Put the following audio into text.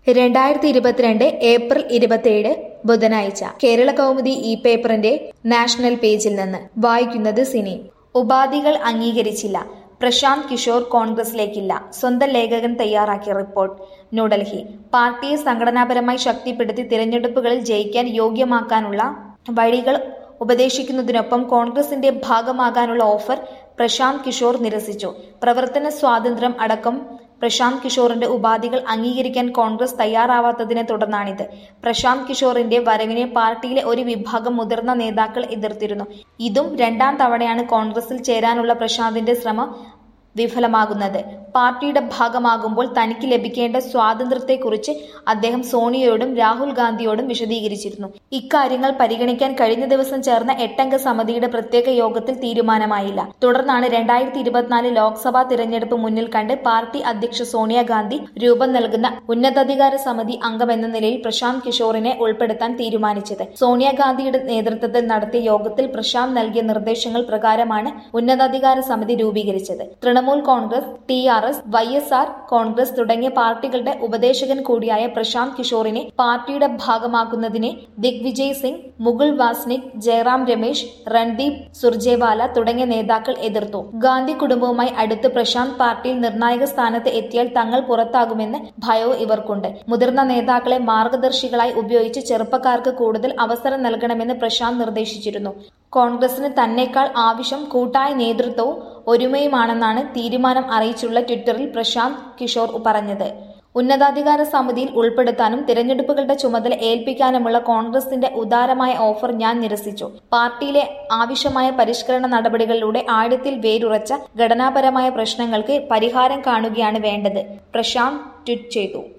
രണ്ടായിരത്തി ഇരുപത്തിരണ്ട് ഏപ്രിൽ ഇരുപത്തിയേഴ് ബുധനാഴ്ച കേരള കൗമുദി ഇ പേപ്പറിന്റെ നാഷണൽ പേജിൽ നിന്ന് വായിക്കുന്നത് സിനി ഉപാധികൾ അംഗീകരിച്ചില്ല പ്രശാന്ത് കിഷോർ കോൺഗ്രസിലേക്കില്ല സ്വന്തം ലേഖകൻ തയ്യാറാക്കിയ റിപ്പോർട്ട് ന്യൂഡൽഹി പാർട്ടിയെ സംഘടനാപരമായി ശക്തിപ്പെടുത്തി തിരഞ്ഞെടുപ്പുകളിൽ ജയിക്കാൻ യോഗ്യമാക്കാനുള്ള വഴികൾ ഉപദേശിക്കുന്നതിനൊപ്പം കോൺഗ്രസിന്റെ ഭാഗമാകാനുള്ള ഓഫർ പ്രശാന്ത് കിഷോർ നിരസിച്ചു പ്രവർത്തന സ്വാതന്ത്ര്യം അടക്കം പ്രശാന്ത് കിഷോറിന്റെ ഉപാധികൾ അംഗീകരിക്കാൻ കോൺഗ്രസ് തയ്യാറാവാത്തതിനെ തുടർന്നാണിത് പ്രശാന്ത് കിഷോറിന്റെ വരവിനെ പാർട്ടിയിലെ ഒരു വിഭാഗം മുതിർന്ന നേതാക്കൾ എതിർത്തിരുന്നു ഇതും രണ്ടാം തവണയാണ് കോൺഗ്രസിൽ ചേരാനുള്ള പ്രശാന്തിന്റെ ശ്രമം വിഫലമാകുന്നത് പാർട്ടിയുടെ ഭാഗമാകുമ്പോൾ തനിക്ക് ലഭിക്കേണ്ട സ്വാതന്ത്ര്യത്തെക്കുറിച്ച് അദ്ദേഹം സോണിയയോടും രാഹുൽ ഗാന്ധിയോടും വിശദീകരിച്ചിരുന്നു ഇക്കാര്യങ്ങൾ പരിഗണിക്കാൻ കഴിഞ്ഞ ദിവസം ചേർന്ന എട്ടംഗ സമിതിയുടെ പ്രത്യേക യോഗത്തിൽ തീരുമാനമായില്ല തുടർന്നാണ് രണ്ടായിരത്തി ഇരുപത്തിനാല് ലോക്സഭാ തിരഞ്ഞെടുപ്പ് മുന്നിൽ കണ്ട് പാർട്ടി അധ്യക്ഷ സോണിയാഗാന്ധി രൂപം നൽകുന്ന ഉന്നതാധികാര സമിതി അംഗമെന്ന നിലയിൽ പ്രശാന്ത് കിഷോറിനെ ഉൾപ്പെടുത്താൻ തീരുമാനിച്ചത് സോണിയാഗാന്ധിയുടെ നേതൃത്വത്തിൽ നടത്തിയ യോഗത്തിൽ പ്രശാന്ത് നൽകിയ നിർദ്ദേശങ്ങൾ പ്രകാരമാണ് ഉന്നതാധികാര സമിതി രൂപീകരിച്ചത് Trinamool Congress T R S Y S R Congress തുടങ്ങിയ പാർട്ടികളുടെ ഉപദേശകൻ കൂടിയായ പ്രശാന്ത് കിഷോറിനെ പാർട്ടിയുടെ ഭാഗമാക്കുന്നതിനെ ദിഗ്വിജയ് സിംഗ് മുകുൾ വാസ്നിക് ജയറാം രമേശ് രൺദീപ് സുർജേവാല തുടങ്ങിയ നേതാക്കൾ എതിർത്തു ഗാന്ധി കുടുംബവുമായി അടുത്ത് പ്രശാന്ത് പാർട്ടിയിൽ നിർണായക സ്ഥാനത്ത് എത്തിയാൽ തങ്ങൾ പുറത്താകുമെന്ന് ഭയവും ഇവർക്കുണ്ട് മുതിർന്ന നേതാക്കളെ മാർഗദർശികളായി ഉപയോഗിച്ച് ചെറുപ്പക്കാർക്ക് കൂടുതൽ അവസരം നൽകണമെന്ന് പ്രശാന്ത് നിർദ്ദേശിച്ചിരുന്നു കോൺഗ്രസിന് തന്നെക്കാൾ ആവശ്യം കൂട്ടായ നേതൃത്വവും ഒരുമയുമാണെന്നാണ് തീരുമാനം അറിയിച്ചുള്ള ട്വിറ്ററിൽ പ്രശാന്ത് കിഷോർ പറഞ്ഞത് ഉന്നതാധികാര സമിതിയിൽ ഉൾപ്പെടുത്താനും തിരഞ്ഞെടുപ്പുകളുടെ ചുമതല ഏൽപ്പിക്കാനുമുള്ള കോൺഗ്രസിന്റെ ഉദാരമായ ഓഫർ ഞാൻ നിരസിച്ചു പാർട്ടിയിലെ ആവശ്യമായ പരിഷ്കരണ നടപടികളിലൂടെ ആഴത്തിൽ വേരുറച്ച ഘടനാപരമായ പ്രശ്നങ്ങൾക്ക് പരിഹാരം കാണുകയാണ് വേണ്ടത് പ്രശാന്ത് ട്വീറ്റ് ചെയ്തു